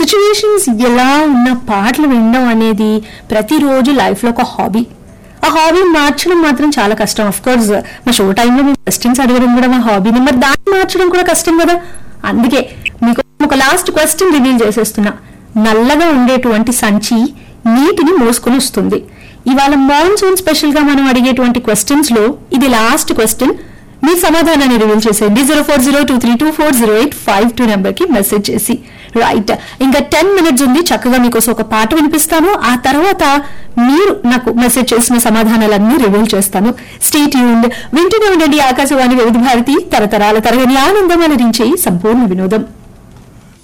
situations ఎలా ఉన్న పాటలు వినడం అనేది ప్రతిరోజు లైఫ్ లో ఒక హాబీ ఆ హాబీ మార్చడం మాత్రం చాలా కష్టం ఆఫ్ కోర్స్ మా షో టైంలో మేము క్వశ్చన్స్ అడగడం కూడా మా హాబీని మరి దాన్ని మార్చడం కూడా కష్టం కదా అందుకే మీకు ఒక లాస్ట్ క్వశ్చన్ రివీల్ చేసేస్తున్నా నల్లగా ఉండేటువంటి సంచి నీటిని మోసుకొని వస్తుంది ఇవాళ మాన్సూన్ స్పెషల్ గా మనం అడిగేటువంటి క్వశ్చన్స్ లో ఇది లాస్ట్ క్వశ్చన్ మీ సమాధానాన్ని రివీల్ చేసేయండి zero four zero two three two four zero eight five two number కి మెసేజ్ చేసి రైట్ ఇంకా టెన్ మినిట్స్ ఉంది చక్కగా మీకోసం ఒక పాట వినిపిస్తాను ఆ తర్వాత మీరు నాకు మెసేజ్ చేసిన సమాధానాలన్నీ రివీల్ చేస్తాను స్టేట్ యూన్ వింటూనే ఉండండి ఆకాశవాణి వివిధ భారతి తరతరాల తరగని ఆనందం అలరించే సంపూర్ణ వినోదం